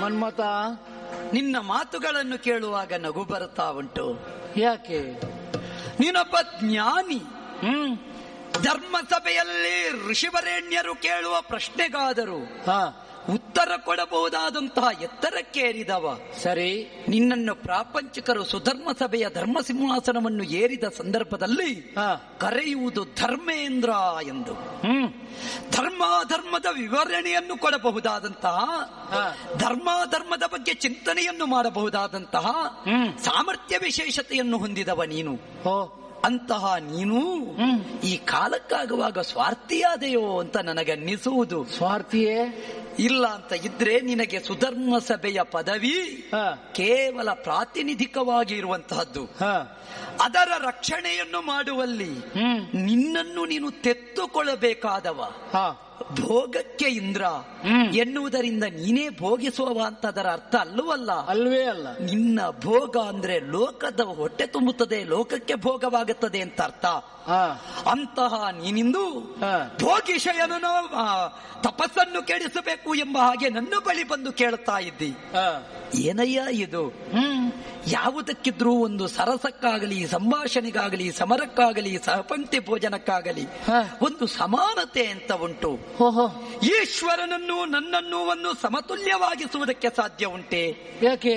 ಮನ್ಮತ ನಿನ್ನ ಮಾತುಗಳನ್ನು ಕೇಳುವಾಗ ನಗು ಬರುತ್ತಾ ಉಂಟು ಯಾಕೆ ನೀನೊಬ್ಬ ಜ್ಞಾನಿ ಹ್ಮ್ ಧರ್ಮ ಸಭೆಯಲ್ಲಿ ಋಷಿವರೇಣ್ಯರು ಕೇಳುವ ಪ್ರಶ್ನೆಗಾದರೂ ಹಾ ಉತ್ತರ ಕೊಡಬಹುದಾದಂತಹ ಎತ್ತರಕ್ಕೇರಿದವ ಸರಿ ನಿನ್ನನ್ನು ಪ್ರಾಪಂಚಿಕರು ಸುಧರ್ಮ ಸಭೆಯ ಧರ್ಮ ಸಿಂಹಾಸನವನ್ನು ಏರಿದ ಸಂದರ್ಭದಲ್ಲಿ ಹಾ ಕರೆಯುವುದು ಧರ್ಮೇಂದ್ರ ಎಂದು ಹ್ಮ್ ಧರ್ಮಾಧರ್ಮದ ವಿವರಣೆಯನ್ನು ಕೊಡಬಹುದಾದಂತಹ ಹಾ. ಧರ್ಮಾಧರ್ಮದ ಬಗ್ಗೆ ಚಿಂತನೆಯನ್ನು ಮಾಡಬಹುದಾದಂತಹ ಹ್ಮ್. ಸಾಮರ್ಥ್ಯ ವಿಶೇಷತೆಯನ್ನು ಹೊಂದಿದವ ನೀನು ಓ ಅಂತಹ ನೀನು ಹ್ಮ್. ಈ ಕಾಲಕ್ಕಾಗುವಾಗ ಸ್ವಾರ್ಥಿಯಾದೆಯೋ ಅಂತ ನನಗನ್ನಿಸುವುದು ಸ್ವಾರ್ಥಿಯೇ ಇಲ್ಲ ಅಂತ ಇದ್ರೆ ನಿನಗೆ ಸುಧರ್ಮ ಸಭೆಯ ಪದವಿ ಹಾ ಕೇವಲ ಪ್ರಾತಿನಿಧಿಕವಾಗಿ ಇರುವಂತಹದ್ದು ಹಾ ಅದರ ರಕ್ಷಣೆಯನ್ನು ಮಾಡುವಲ್ಲಿ ಹ್ಮ್ ನಿನ್ನನ್ನು ನೀನು ತೆತ್ತುಕೊಳ್ಳಬೇಕಾದವ ಹಾ ಭೋಗಕ್ಕೆ ಇಂದ್ರ ಹ್ಮ್. ಎನ್ನುವುದರಿಂದ ನೀನೇ ಭೋಗಿಸುವ ಅಂತ ಅದರ ಅರ್ಥ ಅಲ್ಲವಲ್ಲ ಅಲ್ವೇ ಅಲ್ಲ ನಿನ್ನ ಭೋಗ ಅಂದ್ರೆ ಲೋಕದ ಹೊಟ್ಟೆ ತುಂಬುತ್ತದೆ ಲೋಕಕ್ಕೆ ಭೋಗವಾಗುತ್ತದೆ ಅಂತ ಅರ್ಥ ಹಾ ಅಂತಹ ನೀನಿಂದು ಹಾ. ಭೋಗಿಶಯನನ ಆ, ತಪಸ್ಸನ್ನು ಕೆಡಿಸಬೇಕು ಎಂಬ ಹಾಗೆ ನನ್ನ ಬಳಿ ಬಂದು ಕೇಳ್ತಾ ಇದ್ದಿ ಹಾ ಏನಯ್ಯ ಇದು ಹ್ಮ್ ಯಾವುದಕ್ಕಿದ್ರೂ ಒಂದು ಸರಸಕ್ಕಾಗಲಿ ಸಂಭಾಷಣೆಗಾಗಲಿ ಸಮರಕ್ಕಾಗಲಿ ಸಹಪಂಕ್ತಿ ಭೋಜನಕ್ಕಾಗಲಿ ಹಾ. ಒಂದು ಸಮಾನತೆ ಅಂತ ಉಂಟು ಓಹೋ ಈಶ್ವರನನ್ನು ನನ್ನನ್ನು ಒಂದು ಸಮತುಲ್ಯವಾಗಿಸುವುದಕ್ಕೆ ಸಾಧ್ಯ ಉಂಟೆ ಯಾಕೆ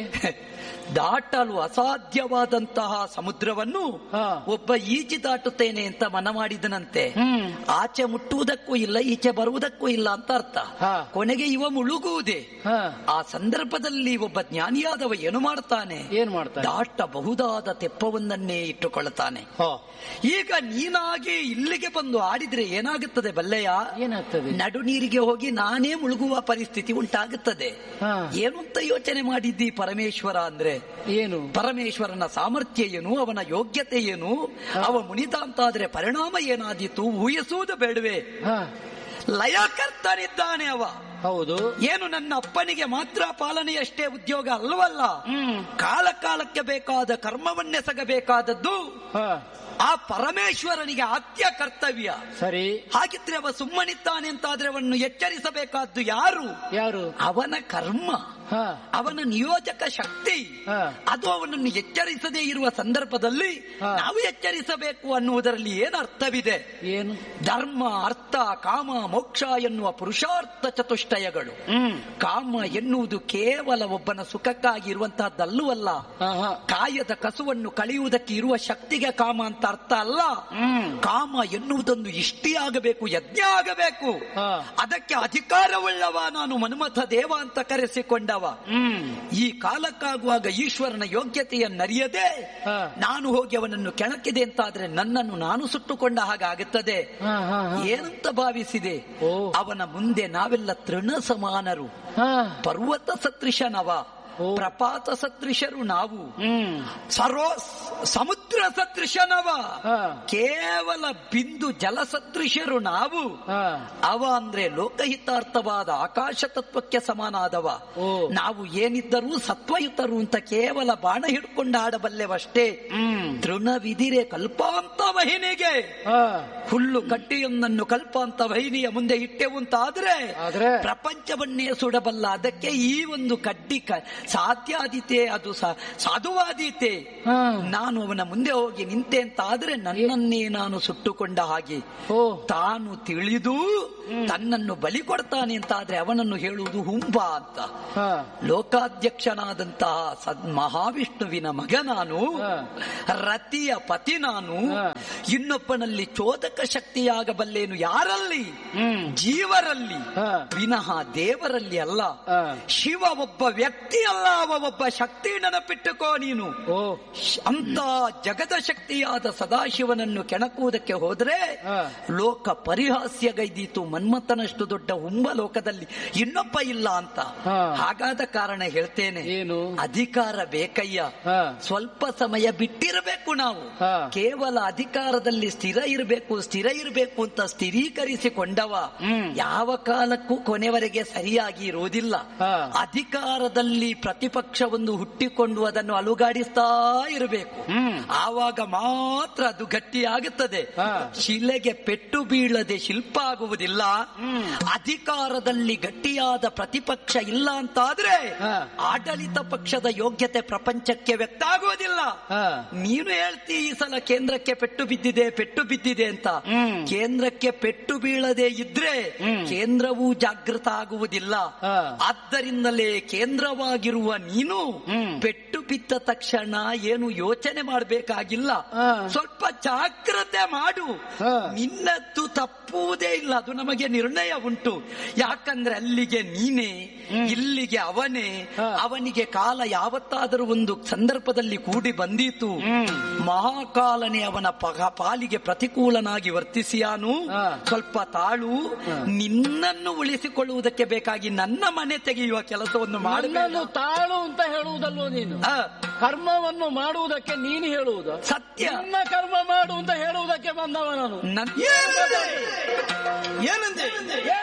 ದಾಟಲು ಅಸಾಧ್ಯವಾದಂತಹ ಸಮುದ್ರವನ್ನು ಹಾ. ಒಬ್ಬ ಈಜಿ ದಾಟುತ್ತೇನೆ ಅಂತ ಮನ ಮಾಡಿದನಂತೆ ಹ್ಮ್ ಆಚೆ ಮುಟ್ಟುವುದಕ್ಕೂ ಇಲ್ಲ ಈಚೆ ಬರುವುದಕ್ಕೂ ಇಲ್ಲ ಅಂತ ಅರ್ಥ ಹಾ. ಕೊನೆಗೆ ಇವ ಮುಳುಗುವುದೇ ಹಾ ಆ ಸಂದರ್ಭದಲ್ಲಿ ಒಬ್ಬ ಜ್ಞಾನಿಯಾದವ ಏನು ಮಾಡ್ತಾನೆ ಏನ್ ಮಾಡ್ತಾರೆ ದಾಟಬಹುದಾದ ತೆಪ್ಪವೊಂದನ್ನೇ ಇಟ್ಟುಕೊಳ್ಳುತ್ತಾನೆ ಹೋ ಈಗ ನೀನಾಗಿ ಇಲ್ಲಿಗೆ ಬಂದು ಆಡಿದ್ರೆ ಏನಾಗುತ್ತದೆ ಬಲ್ಲೆಯ ಏನಾಗ್ತದೆ ನಡು ನೀರಿಗೆ ಹೋಗಿ ನಾನೇ ಮುಳುಗುವ ಪರಿಸ್ಥಿತಿ ಉಂಟಾಗುತ್ತದೆ ಹಾ ಏನು ಅಂತ ಯೋಚನೆ ಮಾಡಿದ್ದಿ ಪರಮೇಶ್ವರ ಅಂದ್ರೆ ಏನು ಪರಮೇಶ್ವರನ ಸಾಮರ್ಥ್ಯ ಏನು ಅವನ ಯೋಗ್ಯತೆ ಏನು ಅವ ಮುನಿತ ಅಂತಾದ್ರೆ ಪರಿಣಾಮ ಏನಾದೀತು ಊಹಿಸುವುದು ಬೇಡವೆ ಹಾ ಲಯಕರ್ತನಿದ್ದಾನೆ ಅವ ಹೌದು ಏನು ನನ್ನ ಅಪ್ಪನಿಗೆ ಮಾತ್ರ ಪಾಲನೆಯಷ್ಟೇ ಉದ್ಯೋಗ ಅಲ್ಲವಲ್ಲ ಹ್ಮ್ ಕಾಲ ಕಾಲಕ್ಕೆ ಬೇಕಾದ ಕರ್ಮವನ್ನೆಸಗಬೇಕಾದದ್ದು ಹಾ ಆ ಪರಮೇಶ್ವರನಿಗೆ ಆದ್ಯ ಕರ್ತವ್ಯ ಸರಿ ಹಾಗಿದ್ರೆ ಅವ ಸುಮ್ಮನಿದ್ದಾನೆ ಅಂತಾದ್ರೆ ಅವನು ಎಚ್ಚರಿಸಬೇಕಾದ್ದು ಯಾರು ಯಾರು ಅವನ ಕರ್ಮ ಹಾ ಅವನ ನಿಯೋಜಕ ಶಕ್ತಿ ಹಾ. ಅದು ಅವನನ್ನು ಎಚ್ಚರಿಸದೇ ಇರುವ ಸಂದರ್ಭದಲ್ಲಿ ಹಾ. ನಾವು ಎಚ್ಚರಿಸಬೇಕು ಅನ್ನುವುದರಲ್ಲಿ ಏನು ಅರ್ಥವಿದೆ ಏನು ಧರ್ಮ ಅರ್ಥ ಕಾಮ ಮೋಕ್ಷ ಎನ್ನುವ ಪುರುಷಾರ್ಥ ಚತುಷ್ಟಯಗಳು ಹ್ಮ್ ಕಾಮ ಎನ್ನುವುದು ಕೇವಲ ಒಬ್ಬನ ಸುಖಕ್ಕಾಗಿ ಇರುವಂತಹದ್ದಲ್ಲವಲ್ಲ ಹಾ ಹಾ ಕಾಯದ ಕಸುವನ್ನು ಕಳೆಯುವುದಕ್ಕೆ ಇರುವ ಶಕ್ತಿಗೆ ಕಾಮ ಅಂತ ಅರ್ಥ ಅಲ್ಲ ಹ್ಮ್ ಕಾಮ ಎನ್ನುವುದೊಂದು ಇಷ್ಟಿ ಆಗಬೇಕು ಯಜ್ಞ ಆಗಬೇಕು ಹಾ. ಅದಕ್ಕೆ ಅಧಿಕಾರವುಳ್ಳವ ನಾನು ಮನ್ಮಥ ದೇವ ಅಂತ ಕರೆಸಿಕೊಂಡವ ಹ್ಮ್ ಈ ಕಾಲಕ್ಕಾಗುವಾಗ ಈಶ್ವರನ ಯೋಗ್ಯತೆಯನ್ನರಿಯದೆ ಹಾ. ನಾನು ಹೋಗಿ ಅವನನ್ನು ಕೆಣಕಿದೆ ಅಂತಾದ್ರೆ ನನ್ನನ್ನು ನಾನು ಸುಟ್ಟುಕೊಂಡ ಹಾಗಾಗುತ್ತದೆ ಹಾ ಹಾ ಹಾ ಏನಂತ ಭಾವಿಸಿದೆ ಓ. ಅವನ ಮುಂದೆ ನಾವೆಲ್ಲ ತೃಣ ಸಮಾನರು ಹಾ ಪರ್ವತ ಸದೃಶನವ ಓ. ಪ್ರಪಾತ ಸದೃಶರು ನಾವು ಹ್ಮ್ ಸರ್ವ ಸಮುದ್ರ ಸದೃಶನವ ಹಾ. ಕೇವಲ ಬಿಂದು ಜಲ ಸದೃಶರು ನಾವು ಹಾ ಅವ ಅಂದ್ರೆ ಲೋಕಹಿತಾರ್ಥವಾದ ಆಕಾಶ ತತ್ವಕ್ಕೆ ಸಮಾನಾದವ ಓ. ನಾವು ಏನಿದ್ದರೂ ಸತ್ವಯುತರು ಅಂತ ಕೇವಲ ಬಾಣ ಹಿಡ್ಕೊಂಡು ಆಡಬಲ್ಲೆವಷ್ಟೇ ಹ್ಮ್ ತೃಣವಿದಿರೆ ಕಲ್ಪಾಂತ ವಹಿನಿಗೆ ಹಾ ಹುಲ್ಲು ಕಡ್ಡಿಯೊಂದನ್ನು ಕಲ್ಪಾಂತ ವಹಿನಿಯ ಮುಂದೆ ಇಟ್ಟೆವು ಅಂತ ಆದ್ರೆ ಆದ್ರೆ? ಪ್ರಪಂಚವನ್ನೇ ಸುಡಬಲ್ಲ ಅದಕ್ಕೆ ಈ ಒಂದು ಕಡ್ಡಿ ಕ- ಸಾಧ್ಯಾದೀತೆ ಅದು ಸ- ಸಾಧುವಾದೀತೆ ಹಾ ನಾನು ಅವನ ಮುಂದೆ ಹೋಗಿ ನಿಂತೆ ಅಂತ ಆದ್ರೆ ನನ್ನನ್ನೇ ನಾನು ಸುಟ್ಟುಕೊಂಡ ಹಾಗೆ ಓ ತಾನು ತಿಳಿದು ತನ್ನನ್ನು ಬಲಿ ಕೊಡ್ತಾನೆ ಅಂತ ಆದ್ರೆ ಅವನನ್ನು ಹೇಳುವುದು ಹುಂಬ ಅಂತ ಹಾ ಲೋಕಾಧ್ಯಕ್ಷನಾದಂತಹ ಸದ್ ಮಹಾವಿಷ್ಣುವಿನ ಮಗ ನಾನು ಹಾ. ರತಿಯ ಪತಿ ನಾನು ಹಾ. ಇನ್ನೊಬ್ಬನಲ್ಲಿ ಚೋದಕ ಶಕ್ತಿಯಾಗಬಲ್ಲೇನು ಯಾರಲ್ಲಿ ಹ್ಮ್ ಜೀವರಲ್ಲಿ ಹಾ. ವಿನಃ ದೇವರಲ್ಲಿ ಅಲ್ಲ ಹಾ. ಶಿವ ಒಬ್ಬ ವ್ಯಕ್ತಿ ಅಲ್ಲ ಅವ ಒಬ್ಬ ಶಕ್ತಿ ನೆನಪಿಟ್ಟುಕೋ ನೀನು ಓ ಅಂತ ಜಗದ ಶಕ್ತಿಯಾದ ಸದಾಶಿವನನ್ನು ಕೆಣಕುವುದಕ್ಕೆ ಹೋದ್ರೆ ಹಾ. ಲೋಕ ಪರಿಹಾಸ್ಯಗೈದೀತು ಮನ್ಮಥನಷ್ಟು ದೊಡ್ಡ ಹುಂಬ ಲೋಕದಲ್ಲಿ ಇನ್ನೊಬ್ಬ ಇಲ್ಲ ಅಂತ ಹಾ. ಹಾಗಾದ ಕಾರಣ ಹೇಳ್ತೇನೆ ಏನು ಅಧಿಕಾರ ಬೇಕಯ್ಯ ಹಾ ಸ್ವಲ್ಪ ಸಮಯ ಬಿಟ್ಟಿರಬೇಕು ನಾವು ಹಾ. ಕೇವಲ ಅಧಿಕಾರದಲ್ಲಿ ಸ್ಥಿರ ಇರಬೇಕು ಸ್ಥಿರ ಇರಬೇಕು ಅಂತ ಸ್ಥಿರೀಕರಿಸಿಕೊಂಡವ ಹ್ಮ್. ಯಾವ ಕಾಲಕ್ಕೂ ಕೊನೆವರೆಗೆ ಸರಿಯಾಗಿ ಇರುವುದಿಲ್ಲ ಹಾ. ಅಧಿಕಾರದಲ್ಲಿ ಪ್ರತಿಪಕ್ಷ ಒಂದು ಹುಟ್ಟಿಕೊಂಡು ಅದನ್ನು ಅಲುಗಾಡಿಸ್ತಾ ಇರಬೇಕು ಹ್ಮ್. ಆವಾಗ ಮಾತ್ರ ಅದು ಗಟ್ಟಿಯಾಗುತ್ತದೆ ಹಾ. ಶಿಲೆಗೆ ಪೆಟ್ಟು ಬೀಳದೆ ಶಿಲ್ಪ ಆಗುವುದಿಲ್ಲ ಹ್ಮ್. ಅಧಿಕಾರದಲ್ಲಿ ಗಟ್ಟಿಯಾದ ಪ್ರತಿಪಕ್ಷ ಇಲ್ಲ ಅಂತಾದ್ರೆ ಹಾ. ಆಡಳಿತ ಪಕ್ಷದ ಯೋಗ್ಯತೆ ಪ್ರಪಂಚಕ್ಕೆ ವ್ಯಕ್ತ ಆಗುವುದಿಲ್ಲ ಹಾ. ನೀನು ಹೇಳ್ತಿ ಈ ಸಲ ಕೇಂದ್ರಕ್ಕೆ ಪೆಟ್ಟು ಬಿದ್ದಿದೆ ಪೆಟ್ಟು ಬಿದ್ದಿದೆ ಅಂತ ಹ್ಮ್. ಕೇಂದ್ರಕ್ಕೆ ಪೆಟ್ಟು ಬೀಳದೆ ಇದ್ರೆ ಹ್ಮ್. ಕೇಂದ್ರವೂ ಜಾಗೃತ ಆಗುವುದಿಲ್ಲ ಹಾ. ಆದ್ದರಿಂದಲೇ ಕೇಂದ್ರವಾಗಿರುವ ನೀನು ಹ್ಮ್. ಪೆಟ್ಟು ಬಿದ್ದ ತಕ್ಷಣ ಏನು ಯೋಚನೆ ಮಾಡಬೇಕಾಗಿಲ್ಲ ಹಾ. ಸ್ವಲ್ಪ ಜಾಗ್ರತೆ ಮಾಡು ಹಾ. ನಿನ್ನದ್ದು ತಪ್ಪುವುದೇ ಇಲ್ಲ ಅದು ನಮಗೆ ನಿರ್ಣಯ ಉಂಟು ಯಾಕಂದ್ರೆ ಅಲ್ಲಿಗೆ ನೀನೇ ಇಲ್ಲಿಗೆ ಅವನೇ ಹಾ. ಅವನಿಗೆ ಕಾಲ ಯಾವತ್ತಾದರೂ ಒಂದು ಸಂದರ್ಭದಲ್ಲಿ ಕೂಡಿ ಬಂದೀತು ಹ್ಮ್. ಮಹಾಕಾಲನೆ ಅವನ ಪಗ- ಪಾಲಿಗೆ ಪ್ರತಿಕೂಲನಾಗಿ ವರ್ತಿಸಿಯಾನು ಹಾ. ಸ್ವಲ್ಪ ತಾಳು ಹಾ. ನಿನ್ನನ್ನು ಉಳಿಸಿಕೊಳ್ಳುವುದಕ್ಕೆ ಬೇಕಾಗಿ ನನ್ನ ಮನೆ ತೆಗೆಯುವ ಕೆಲಸವನ್ನು ಮಾಡಬೇಡ ನನ್ನನ್ನು ತಾಳು ಅಂತ ಹೇಳುವುದಲ್ವೋ ನೀನು ಆ, ಕರ್ಮವನ್ನು ಮಾಡುವುದಕ್ಕೆ ನೀನು ಹೇಳುವುದು ಸತ್ಯ ನನ್ನ ಕರ್ಮ ಮಾಡು ಅಂತ ಹೇಳುವುದಕ್ಕೆ ಬಂದವ ನಾನು ನನ್ನ ಏನಂದೆ